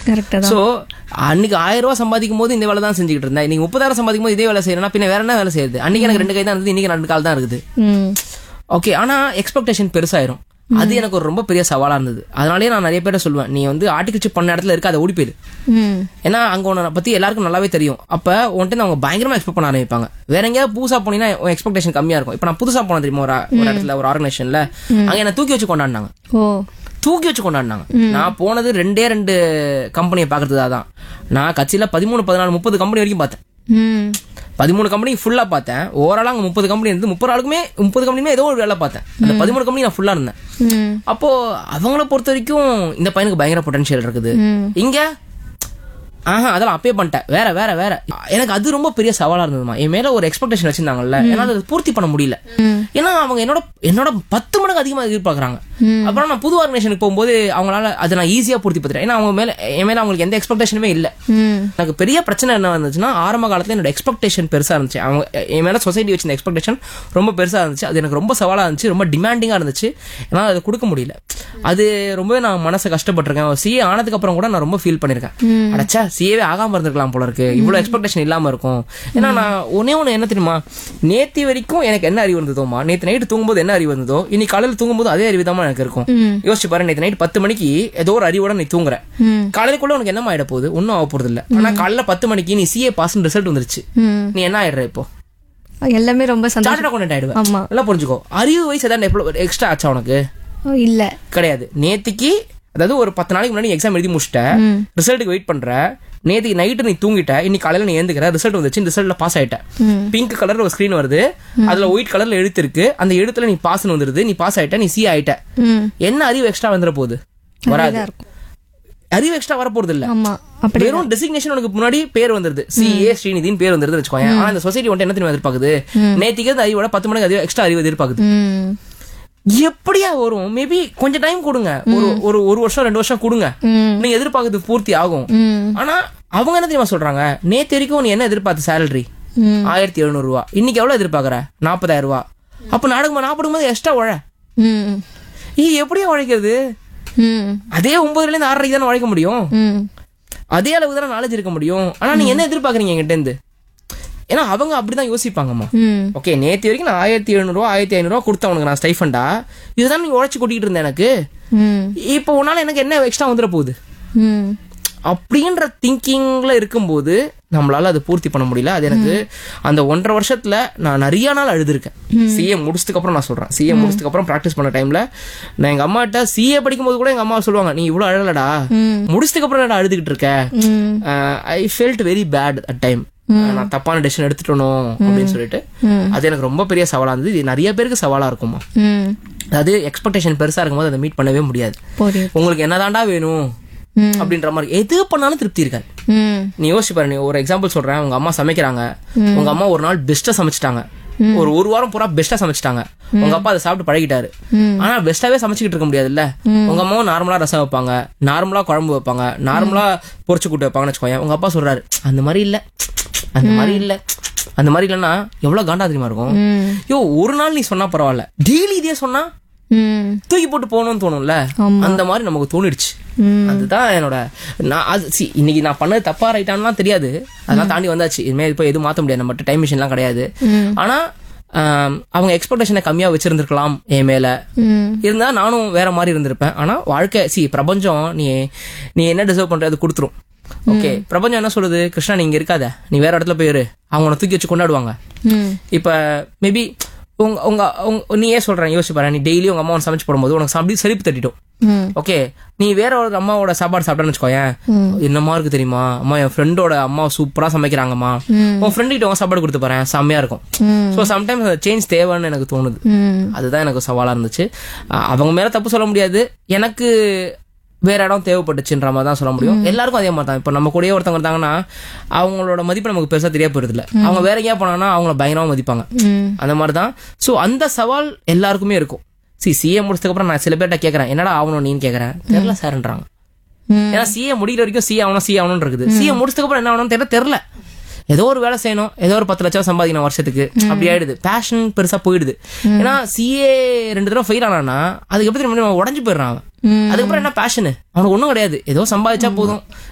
கரெக்டா தான் சோ அன்னைக்கு ஆயிரம் ரூபாய் சம்பாதிக்கும் போது இந்த வேலை தான் செஞ்சுக்கிட்டு இருந்தேன் இன்னைக்கு முப்பதாயிரம் சம்பாதிக்கும் போது இதே வேலை செய்யறேன்னா பின்ன வேற என்ன வேலை செய்யுது அன்னைக்கு எனக்கு ரெண்டு கை தான் இருந்தது இன்னைக்கு ரெண்டு கால் தான் இருக்குது ம் ஓகே ஆனா எக்ஸ்பெக்டேஷன் பெருசாயிரும் அது எனக்கு ஒரு ரொம்ப பெரிய சவாலா இருந்தது அதனாலேயே நான் நிறைய பேர்ட்ட சொல்லுவேன் நீ வந்து ஆர்டிகல்ச்சர் பண்ண இடத்துல இருக்க அதை ஓடி போயிரு ம் ஏன்னா அங்க உன்னை பத்தி எல்லாருக்கும் நல்லாவே தெரியும் அப்ப உன்ட்டு அவங்க பயங்கரமா எக்ஸ்பெக்ட் பண்ண ஆரம்பிப்பாங்க வேற எங்கேயாவது புதுசா போனீங்கன்னா உன் எக்ஸ்பெக்டேஷன் கம்மியா இருக்கும் இப்ப நான் புதுசா போனேன் தெரியுமா ஒரு ஒரு இடத்துல ஒரு ஆர்கனைசேஷன்ல அங்க என்ன தூக்கி வச்சு கொண்டாடினாங்க ஓ தூக்கி வச்சு கொண்டாடினாங்க நான் போனது ரெண்டே ரெண்டு கம்பெனியை பாக்குறதுக்காக தான் நான் கட்சியில பதிமூணு பதினாலு முப்பது கம்பெனி வரைக்கும் பார்த்தேன் ம் பதிமூணு கம்பெனி ஃபுல்லா பார்த்தேன் ஓவரால் அங்க முப்பது கம்பெனி இருந்து முப்பது ஆளுக்குமே முப்பது கம்பெனியுமே ஏதோ ஒரு வேலை பார்த்தேன் அந்த பதிமூணு கம்பெனி நான் ஃபுல்லா இருந்தேன் ம் அப்போ அவங்கள பொறுத்த வரைக்கும் இந்த பையனுக்கு பயங்கர பொட்டன்ஷியல் இருக்குது இங்க ஆஹா அதெல்லாம் அப்பே பண்ணிட்டேன் வேற வேற வேற எனக்கு அது ரொம்ப பெரிய சவாலா இருந்ததுமா என் மேல ஒரு எக்ஸ்பெக்டேஷன் வச்சிருந்தாங்கல்ல என்னால அதை பூர்த்தி பண்ண முடியல ஏன்னா அவங்க என்னோட என்னோட பத்து மடங்கு அதிகமா எதிர்பார்க்கறாங்க அப்புறம் நான் புது ஆர்கனைசேஷனுக்கு போகும்போது அவங்களால அதை நான் ஈஸியா பூர்த்தி பண்றேன் ஏன்னா அவங்க மேல என் மேல அவங்களுக்கு எந்த எக்ஸ்பெக்டேஷனுமே இல்ல ம் எனக்கு பெரிய பிரச்சனை என்ன வந்துச்சுன்னா ஆரம்ப காலத்துல என்னோட எக்ஸ்பெக்டேஷன் பெருசா இருந்துச்சு அவங்க என் மேல சொசைட்டி வச்சிருந்த எக்ஸ்பெக்டேஷன் ரொம்ப பெருசா இருந்துச்சு அது எனக்கு ரொம்ப சவாலா இருந்துச்சு ரொம்ப டிமாண்டிங்கா இருந்துச்சு என்னால அதை கொடுக்க முடியல அது ரொம்பவே நான் மனசை கஷ்டப்பட்டிருக்கேன் சிஏ ஆனதுக்கு அப்புறம் கூட நான் ரொம்ப ஃபீல் பண்ணிருக்கேன் அடச்சா சிஏவே ஆகாம இருந்திருக்கலாம் போல இருக்கு இவ்வளவு எக்ஸ்பெக்டேஷன் இல்லாம இருக்கும் ஏன்னா நான் ஒன்னே ஒண்ணு என்ன தெரியுமா நேத்தி வரைக்கும் எனக்கு என்ன அறிவு இருந்ததோமா நேத்து நைட்டு தூங்கும்போது என்ன அறிவு இருந்ததோ இன்னைக்கு காலையில தூங்கும்போது அதே அறிவு தான் எனக்கு இருக்கும் யோசிச்சு பாரு நேத்து நைட் பத்து மணிக்கு ஏதோ ஒரு அறிவோட நீ தூங்குற ம் காலையிலக்குள்ள உனக்கு என்ன ஆயிட போகுது ஒன்றும் ஆக போறது இல்ல ஆனா காலையில பத்து மணிக்கு நீ சிஏ பாஸ் ரிசல்ட் வந்துருச்சு ம் நீ என்ன ஆயிடுற இப்போ எல்லாமே ரொம்ப சந்தோஷம் சார்ட்டட் அக்கௌண்ட் ஆயிடுவேன் ஆமா நல்லா புரிஞ்சுக்கோ அறிவு வயசு ஏதாவது எக்ஸ்ட்ரா ஆச்சா உனக்கு ஓ இல்ல கிடையாது நேத்திக்கு அதாவது ஒரு பத்து நாளைக்கு முன்னாடி எக்ஸாம் எழுதி முடிச்சிட்ட ம் ரிசல்ட்டுக்கு வெயிட் பண்ற நேத்துக்கு நைட்டு நீ தூங்கிட்ட இன்னைக்கு காலையில நீ ஏந்துக்கிற ரிசல்ட் வந்துச்சு ரிசல்ட்ல பாஸ் ஆயிட்ட ம் பிங்க் கலர்ல ஒரு ஸ்கிரீன் வருது அதுல ஒயிட் கலர்ல எழுத்து இருக்கு அந்த எழுத்துல நீ பாஸ்னு வந்துருது நீ பாஸ் ஆயிட்ட நீ சி ஆயிட்ட ம் என்ன அறிவு எக்ஸ்ட்ரா வந்துட போகுது வராது அப்படிதான் இருக்கும் அறிவு எக்ஸ்ட்ரா வரப்போறது இல்ல ஆமா அப்படி வெறும் டெசிக்னேஷன் உனக்கு முன்னாடி பேர் வந்துருது சிஏ ஸ்ரீநிதினு பேர் வந்துருது வச்சுக்கோங்க ஆனா இந்த சொசைட்டி வந்துட்டு என்ன தெரியுமா எதிர்பார்க்குது நேத்திக்கு அந்த அறிவோட பத்து மணிக்கு அதிகம் எக்ஸ்ட்ரா அறிவு எதிர்பார்க்குது ம் எப்படியா வரும் மேபி கொஞ்சம் டைம் கொடுங்க ஒரு ஒரு ஒரு வருஷம் ரெண்டு வருஷம் கொடுங்க ம் நீங்க எதிர்பார்க்கறது பூர்த்தி ஆகும் ம் ஆனா அவங்க என்ன தெரியுமா சொல்றாங்க நேத்து வரைக்கும் நீ என்ன எதிர்பார்த்த சேலரி ம் ஆயிரத்தி எழுநூறு ரூபா இன்னைக்கு எவ்வளவு எதிர்பார்க்கற நாற்பதாயிரம் ரூபா அப்ப நாடகமா நாற்படும் போது எக்ஸ்ட்ரா உழ ம் ஈ எப்படியா உழைக்கிறது ம் அதே ஒன்பதுல இருந்து ஆறரைக்கு தானே உழைக்க முடியும் ம் அதே அளவுக்கு தானே நாலேஜ் இருக்க முடியும் ஆனா நீங்க என்ன எதிர்பார்க்கறீங்க என்கிட்ட இருந்து ஏன்னா அவங்க அப்படிதான் யோசிப்பாங்கம்மா ம் ஓகே நேத்து வரைக்கும் நான் ஆயிரத்தி எழுநூறுவா ஆயிரத்தி ஐநூறுவா கொடுத்தேன் உனக்கு நான் ஸ்டைஃபண்டா இதுதான் நீ உழைச்சு கொட்டிட்டு இருந்தேன் எனக்கு ம் இப்போ உன்னால எனக்கு என்ன எக்ஸ்ட்ரா வந்துட போகுது ம் அப்படின்ற திங்கிங்ல இருக்கும்போது நம்மளால அதை பூர்த்தி பண்ண முடியல அது எனக்கு அந்த ஒன்றரை வருஷத்துல நான் நிறைய நாள் அழுதுருக்கேன் சிஏ முடிச்சதுக்கு அப்புறம் நான் சொல்றேன் சிஏ முடிச்சதுக்கு அப்புறம் ப்ராக்டிஸ் பண்ண டைம்ல நான் எங்க அம்மாட்ட சிஏ படிக்கும்போது கூட எங்க அம்மா சொல்லுவாங்க நீ இவ்வளவு அழலடா முடிச்சதுக்கு அப்புறம் நான் அழுதுகிட்டு இருக்க ம் I felt very bad at time நான் தப்பான டெசிஷன் எடுத்துட்டனோ அப்படின்னு சொல்லிட்டு அது எனக்கு ரொம்ப பெரிய சவாலா இருந்தது இது நிறைய பேருக்கு சவாலா இருக்குமா ம் அதாவது எக்ஸ்பெக்டேஷன் பெருசா இருக்கும்போது அதை மீட் பண்ணவே முடியாது புரியுது உங்களுக்கு என்னதான்டா வேணும் ம் அப்படின்ற மாதிரி எது பண்ணாலும் திருப்தி இருக்காது ம் நீ யோசிச்சு பாரு நீ ஒரு எக்ஸாம்பிள் சொல்றேன் உங்க அம்மா சமைக்கிறாங்க உங்க அம்மா ஒரு நாள் பெஸ்டா சமைச்சிட்டாங்க ஒரு ஒரு வாரம் பூரா பெஸ்டா சமைச்சிட்டாங்க உங்க அப்பா அதை சாப்பிட்டு பழகிட்டாரு ஆனா பெஸ்டாவே சமைச்சுக்கிட்டு இருக்க முடியாதுல்ல உங்க அம்மாவும் நார்மலா ரசம் வைப்பாங்க நார்மலா குழம்பு வைப்பாங்க நார்மலா பொரிச்சு கூட்டு வைப்பாங்கன்னு வச்சுக்கோங்க உங்க அப்பா சொல்றாரு அந்த மாதிரி இல்ல அந்த மாதிரி இல்ல அந்த மாதிரி இல்லைன்னா எவ்வளவு காண்டா தெரியுமா இருக்கும் ம் யோ ஒரு நாள் நீ சொன்னா பரவாயில்ல டெய்லி இதே சொன்னா ம் தூக்கி போட்டு போகணும்னு தோணும்ல அந்த மாதிரி நமக்கு தோணிடுச்சு ம் அதுதான் என்னோட நான் அது சி இன்னைக்கு நான் பண்ணது தப்பா ரைட்டான்லாம் தெரியாது அதெல்லாம் தாண்டி வந்தாச்சு இனிமே இப்போ எதுவும் மாத்த முடியாது நம்மகிட்ட டைம் மிஷின்லாம் கிடையாது ஆனா ஆம், அவங்க எக்ஸ்பெக்டேஷனை கம்மியா வச்சிருந்திருக்கலாம் என் மேல ம் இருந்தா நானும் வேற மாதிரி இருந்திருப்பேன் ஆனா வாழ்க்கை சி பிரபஞ்சம் நீ நீ என்ன டிசர்வ் பண்ற அது கொடுத்துரும் ஓகே பிரபஞ்சம் என்ன சொல்லுது கிருஷ்ணா நீ இங்க இருக்காத நீ வேற இடத்துல போயிரு அவங்க உன்னை தூக்கி வச்சு கொண்டாடுவாங்க ம் இப்ப மேபி உங்க உங்க உங்க- நீ ஏன் சொல்றேன் யோசிச்சு பாரு நீ டெய்லி உங்க அம்மா உன்னை சமைச்சு போடும்போது உனக்கு அப்படி செழிப்பு தட்டிடும் ம் ஓகே நீ வேற ஒரு அம்மாவோட சாப்பாடு சாப்பிட்டேன்னு வச்சுக்கோயேன் என்னமா இருக்கு தெரியுமா அம்மா என் ஃப்ரெண்டோட அம்மா சூப்பரா சமைக்கிறாங்கம்மா உன் ஃப்ரெண்டு கிட்ட உன் சாப்பாடு கொடுத்து பாறேன் செம்மையா இருக்கும் ஸோ சம்டைம்ஸ் அந்த சேஞ்ச் தேவைன்னு எனக்கு தோணுது ம் அதுதான் எனக்கு சவாலா இருந்துச்சு அஹ் அவங்க மேல தப்பு சொல்ல முடியாது எனக்கு வேற இடம் தேவைப்பட்டுச்சுன்ற மாதிரி தான் சொல்ல முடியும் எல்லாருக்கும் அதே மாதிரி தான் இப்போ நம்ம கூடயே ஒருத்தவங்க இருந்தாங்கன்னா அவங்களோட மதிப்பு நமக்கு பெருசா தெரிய போறது இல்ல அவங்க வேற எங்கேயா போனாங்கன்னா அவங்கள பயங்கரமா மதிப்பாங்க ம் அந்த மாதிரி தான் ஸோ அந்த சவால் எல்லாருக்குமே இருக்கும் சி சிஏ முடிச்சதுக்கு அப்புறம் நான் சில பேர்ட்ட கேட்கறேன் என்னடா ஆகணும் நீன்னு கேட்கறேன் தெரியல சார்ன்றாங்க ம். ஏன்னா சிஏ முடிக்கிற வரைக்கும் சி ஆகணும் சி ஆகணும் இருக்குது சிஏ முடிச்சதுக்கு அப்புறம் என்ன ஆகணும்னு தெரியல தெரியல ஏதோ ஒரு வேலை செய்யணும் ஏதோ ஒரு பத்து லட்சம் சம்பாதிக்கணும் வருஷத்துக்கு அப்படி ஆயிடுது பேஷன் பெருசா போயிடுது ஏன்னா சிஏ ரெண்டு தடவை ஃபெயில் ஆனானா அதுக்கு எப்படி தெரியுமா உடஞ்சு போயிடுறான் அவன் அதுக்கப்புறம் என்ன பேஷனு அவனுக்கு ஒண்ணும் கிடையாது ஏதோ சம்பாதிச்சா போதும்